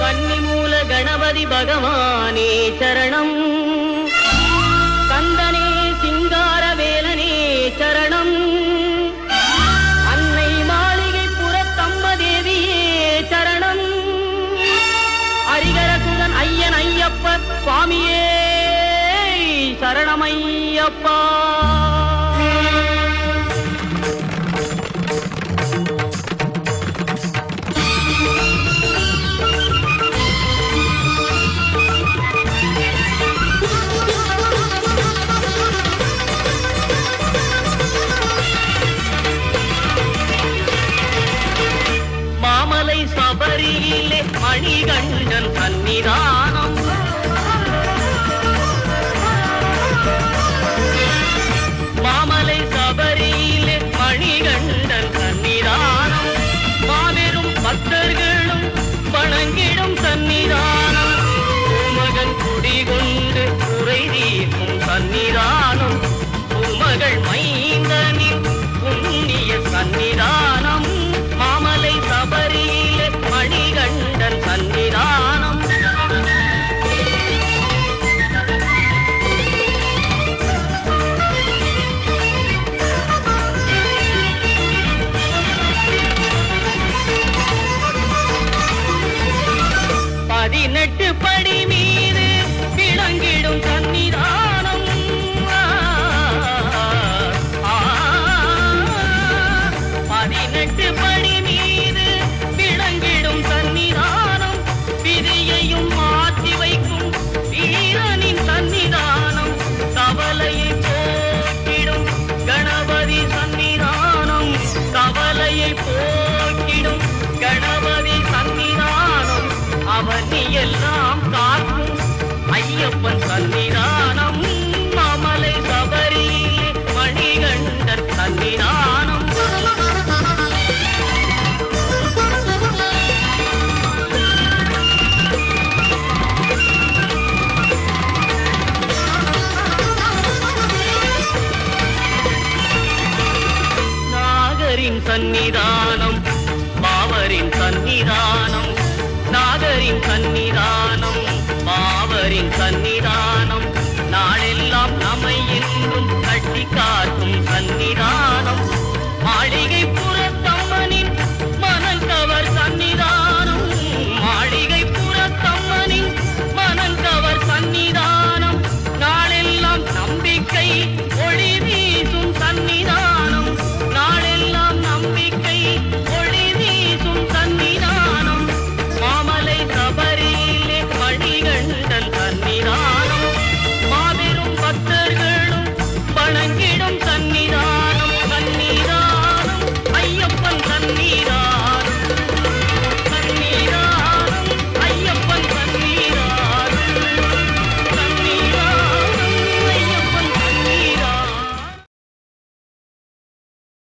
கன்னிமூல கணபதி பகவானே சரணம் கந்தனே சிங்கார வேலனே சரணம் அன்னை மாளிகை புறத்தம்பதேவியே சரணம் ஹரிகரசுதன் ஐயன் ஐயப்ப சுவாமியே சரணமையப்பா மாமலை சபரியிலே மணிகண்டன் சன்னிதானம் மாமலை சபரியிலே மணிகண்டன் சன்னிதானம் மாபெரும் பக்தர்களும் வணங்கிடும் சன்னிதானம் பூமகன் குடிகொண்டு குறை தீர்க்கும் சன்னிதானம் பூமகள் மைந்தனின் புண்ணிய சன்னிதானம் மாமலை சபரியிலே மணிகண்டன் சன்னிதானம் பதினெட்டு படி மீது விளங்கிடும் சன்னிதானம் ஆ, பதினெட்டு படி மீது விளங்கிடும் சன்னிதானம் விதியையும் மாற்றி வைக்கும் வீரனின் சன்னிதானம் கவலையை போக்கிடும் கணபதி சன்னிதானம் கவலையை போக்கிடும் கணபதி சன்னிதானம் அவனி எல்லாம் காக்கும் ஐயப்பன் சன்னிதானம்